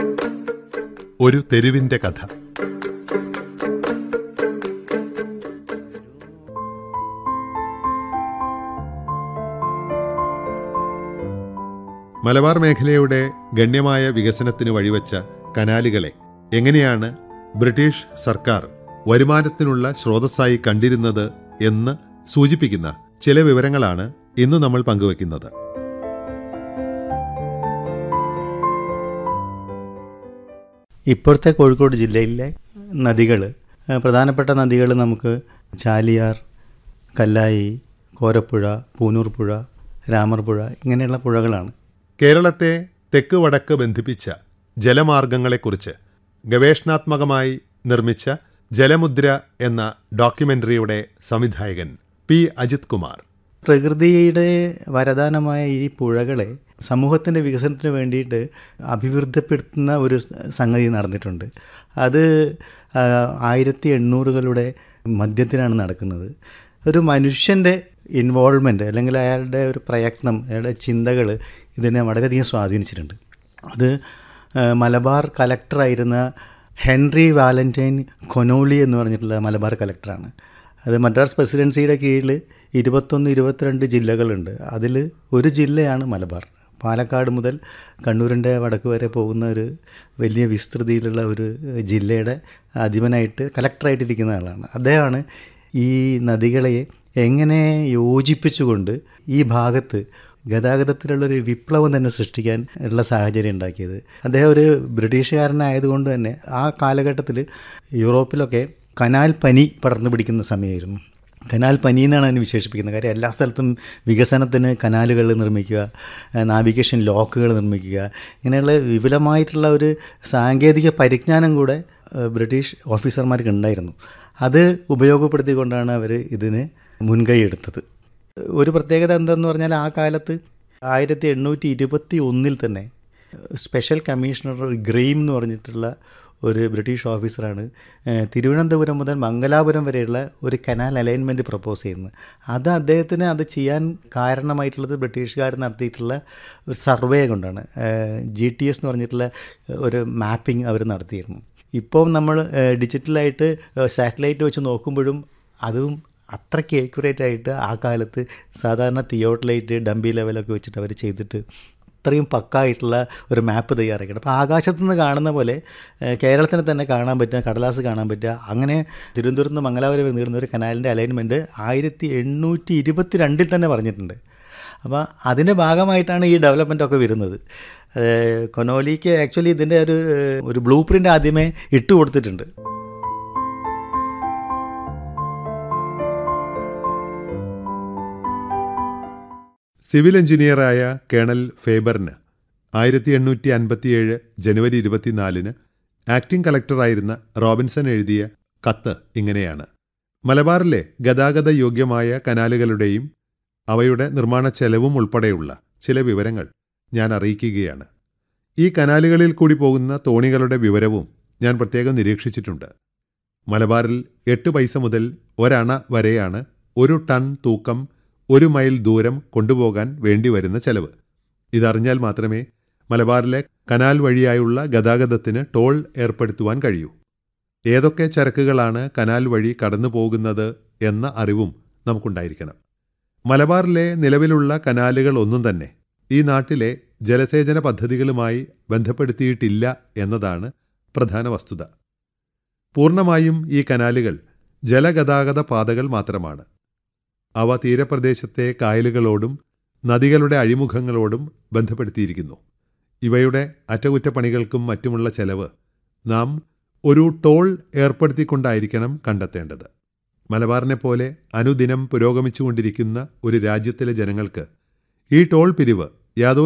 ഒരു തെരുവിന്റെ കഥ മലബാർ മേഖലയുടെ ഗണ്യമായ വികസനത്തിന് വഴിവെച്ച കനാലുകളെ എങ്ങനെയാണ് ബ്രിട്ടീഷ് സർക്കാർ വരുമാനത്തിനുള്ള സ്രോതസ്സായി കണ്ടിരുന്നത് എന്ന് സൂചിപ്പിക്കുന്ന ചില വിവരങ്ങളാണ് ഇന്ന് നമ്മൾ പങ്കുവയ്ക്കുന്നത് ഇപ്പോഴത്തെ കോഴിക്കോട് ജില്ലയിലെ നദികൾ പ്രധാനപ്പെട്ട നദികൾ നമുക്ക് ചാലിയാർ കല്ലായി കോരപ്പുഴ പൂനൂർ പുഴ രാമർ പുഴ ഇങ്ങനെയുള്ള പുഴകളാണ് കേരളത്തെ തെക്ക് വടക്ക് ബന്ധിപ്പിച്ച ജലമാർഗങ്ങളെക്കുറിച്ച് ഗവേഷണാത്മകമായി നിർമ്മിച്ച ജലമുദ്ര എന്ന ഡോക്യുമെന്ററിയുടെ സംവിധായകൻ പി അജിത് കുമാർ പ്രകൃതിയുടെ വരദാനമായ ഈ പുഴകളെ സമൂഹത്തിൻ്റെ വികസനത്തിന് വേണ്ടിയിട്ട് അഭിവൃദ്ധിപ്പെടുത്തുന്ന ഒരു സ- സംഗതി നടന്നിട്ടുണ്ട് അത് ആ, ആയിരത്തി എണ്ണൂറുകളുടെ മധ്യത്തിലാണ് നടക്കുന്നത് ഒരു മനുഷ്യൻ്റെ ഇൻവോൾവ്മെൻറ്റ് അല്ലെങ്കിൽ അയാളുടെ ഒരു പ്രയത്നം അയാളുടെ ചിന്തകൾ ഇതിനെ വളരെയധികം സ്വാധീനിച്ചിട്ടുണ്ട് അത് ആ, മലബാർ കലക്ടറായിരുന്ന ഹെൻറി വാലന്റൈൻ കൊനോളി എന്ന് പറഞ്ഞിട്ടുള്ള മലബാർ കലക്ടറാണ് അത് മദ്രാസ് പ്രസിഡൻസിയുടെ കീഴിൽ ഇരുപത്തൊന്ന് ഇരുപത്തിരണ്ട് ജില്ലകളുണ്ട് അതിൽ ഒരു ജില്ലയാണ് മലബാർ പാലക്കാട് മുതൽ കണ്ണൂരിൻ്റെ വടക്ക് വരെ പോകുന്ന ഒരു വലിയ വിസ്തൃതിയിലുള്ള ഒരു ജില്ലയുടെ അധിപനായിട്ട് കലക്ടറായിട്ടിരിക്കുന്ന ആളാണ് അദ്ദേഹമാണ് ഈ നദികളെ എങ്ങനെ യോജിപ്പിച്ചുകൊണ്ട് ഈ ഭാഗത്ത് ഗതാഗതത്തിലുള്ളൊരു വിപ്ലവം തന്നെ സൃഷ്ടിക്കാൻ ഉള്ള സാഹചര്യം ഉണ്ടാക്കിയത് അദ്ദേഹം ഒരു ബ്രിട്ടീഷുകാരനായതുകൊണ്ട് തന്നെ ആ കാലഘട്ടത്തിൽ യൂറോപ്പിലൊക്കെ കനാൽ പനി പടർന്നു പിടിക്കുന്ന സമയമായിരുന്നു കനാൽ പനി എന്നാണ് അതിന് വിശേഷിപ്പിക്കുന്നത് കാര്യം എല്ലാ സ്ഥലത്തും വികസനത്തിന് കനാലുകൾ നിർമ്മിക്കുക നാവിഗേഷൻ ലോക്കുകൾ നിർമ്മിക്കുക ഇങ്ങനെയുള്ള വിപുലമായിട്ടുള്ള ഒരു സാങ്കേതിക പരിജ്ഞാനം കൂടെ ഏഹ്, ബ്രിട്ടീഷ് ഓഫീസർമാർക്ക് ഉണ്ടായിരുന്നു അത് ഉപയോഗപ്പെടുത്തിക്കൊണ്ടാണ് അവർ ഇതിന് മുൻകൈ എടുത്തത് ഒരു പ്രത്യേകത എന്തെന്ന് പറഞ്ഞാൽ ആ കാലത്ത് ആയിരത്തി എണ്ണൂറ്റി ഇരുപത്തി ഒന്നിൽ തന്നെ സ്പെഷ്യൽ കമ്മീഷണർ ഗ്രെയിം എന്ന് പറഞ്ഞിട്ടുള്ള ഒരു ബ്രിട്ടീഷ് ഓഫീസറാണ് ഏഹ്, തിരുവനന്തപുരം മുതൽ മംഗലാപുരം വരെയുള്ള ഒരു കനാൽ അലൈൻമെൻറ്റ് പ്രപ്പോസ് ചെയ്യുന്നത് അത് അദ്ദേഹത്തിന് അത് ചെയ്യാൻ കാരണമായിട്ടുള്ളത് ബ്രിട്ടീഷുകാർ നടത്തിയിട്ടുള്ള ഒരു സർവേ കൊണ്ടാണ് ജി ടി എസ് എന്ന് പറഞ്ഞിട്ടുള്ള ഒരു മാപ്പിംഗ് അവർ നടത്തിയിരുന്നു ഇപ്പോൾ നമ്മൾ ഡിജിറ്റലായിട്ട് സാറ്റലൈറ്റ് വെച്ച് നോക്കുമ്പോഴും അതും അത്രയ്ക്ക് ഏക്യുറേറ്റ് ആയിട്ട് ആ കാലത്ത് സാധാരണ തിയോട്ടലൈറ്റ് ഡംബി ലെവലൊക്കെ വെച്ചിട്ട് അവർ ചെയ്തിട്ട് അത്രയും പക്കായിട്ടുള്ള ഒരു മാപ്പ് തയ്യാറാക്കിയിട്ട് അപ്പോൾ ആകാശത്തു നിന്ന് കാണുന്ന പോലെ ഏഹ്, കേരളത്തിന് തന്നെ കാണാൻ പറ്റുക കടലാസ് കാണാൻ പറ്റുക അങ്ങനെ തിരുവനന്തപുരത്ത് നിന്ന് മംഗലാപുരം വരെ നീളുന്ന ഒരു കനാലിൻ്റെ അലൈൻമെൻറ്റ് ആയിരത്തി എണ്ണൂറ്റി ഇരുപത്തി രണ്ടിൽ തന്നെ പറഞ്ഞിട്ടുണ്ട് അപ്പോൾ അതിൻ്റെ ഭാഗമായിട്ടാണ് ഈ ഡെവലപ്മെൻ്റ് ഒക്കെ വരുന്നത് ഏഹ്, കൊനോലിക്ക് ആക്ച്വലി ഇതിൻ്റെ ഒരു ഏഹ്, ഒരു ബ്ലൂ പ്രിൻ്റ് ആദ്യമേ ഇട്ട് കൊടുത്തിട്ടുണ്ട് സിവിൽ എഞ്ചിനീയറായ കേണൽ ഫേബറിന് ആയിരത്തി എണ്ണൂറ്റി അൻപത്തിയേഴ് ജനുവരി ഇരുപത്തിനാലിന് ആക്ടിംഗ് കളക്ടറായിരുന്ന റോബിൻസൺ എഴുതിയ കത്ത് ഇങ്ങനെയാണ് മലബാറിലെ ഗതാഗത യോഗ്യമായ കനാലുകളുടെയും അവയുടെ നിർമ്മാണ ചെലവും ഉൾപ്പെടെയുള്ള ചില വിവരങ്ങൾ ഞാൻ അറിയിക്കുകയാണ് ഈ കനാലുകളിൽ കൂടി പോകുന്ന തോണികളുടെ വിവരവും ഞാൻ പ്രത്യേകം നിരീക്ഷിച്ചിട്ടുണ്ട് മലബാറിൽ എട്ട് പൈസ മുതൽ ഒരണ വരെയാണ് ഒരു ടൺ തൂക്കം ഒരു മൈൽ ദൂരം കൊണ്ടുപോകാൻ വേണ്ടിവരുന്ന ചെലവ് ഇതറിഞ്ഞാൽ മാത്രമേ മലബാറിലെ കനാൽ വഴിയായുള്ള ഗതാഗതത്തിന് ടോൾ ഏർപ്പെടുത്തുവാൻ കഴിയൂ ഏതൊക്കെ ചരക്കുകളാണ് കനാൽ വഴി കടന്നു പോകുന്നത് എന്ന അറിവും നമുക്കുണ്ടായിരിക്കണം മലബാറിലെ നിലവിലുള്ള കനാലുകൾ ഒന്നും തന്നെ ഈ നാട്ടിലെ ജലസേചന പദ്ധതികളുമായി ബന്ധപ്പെടുത്തിയിട്ടില്ല എന്നതാണ് പ്രധാന വസ്തുത പൂർണ്ണമായും ഈ കനാലുകൾ ജലഗതാഗത പാതകൾ മാത്രമാണ് അവ തീരപ്രദേശത്തെ കായലുകളോടും നദികളുടെ അഴിമുഖങ്ങളോടും ബന്ധപ്പെടുത്തിയിരിക്കുന്നു ഇവയുടെ അറ്റകുറ്റപ്പണികൾക്കും മറ്റുമുള്ള ചെലവ് നാം ഒരു ടോൾ ഏർപ്പെടുത്തിക്കൊണ്ടായിരിക്കണം കണ്ടെത്തേണ്ടത് മലബാറിനെ പോലെ അനുദിനം പുരോഗമിച്ചുകൊണ്ടിരിക്കുന്ന ഒരു രാജ്യത്തിലെ ജനങ്ങൾക്ക് ഈ ടോൾ പിരിവ് യാതൊരു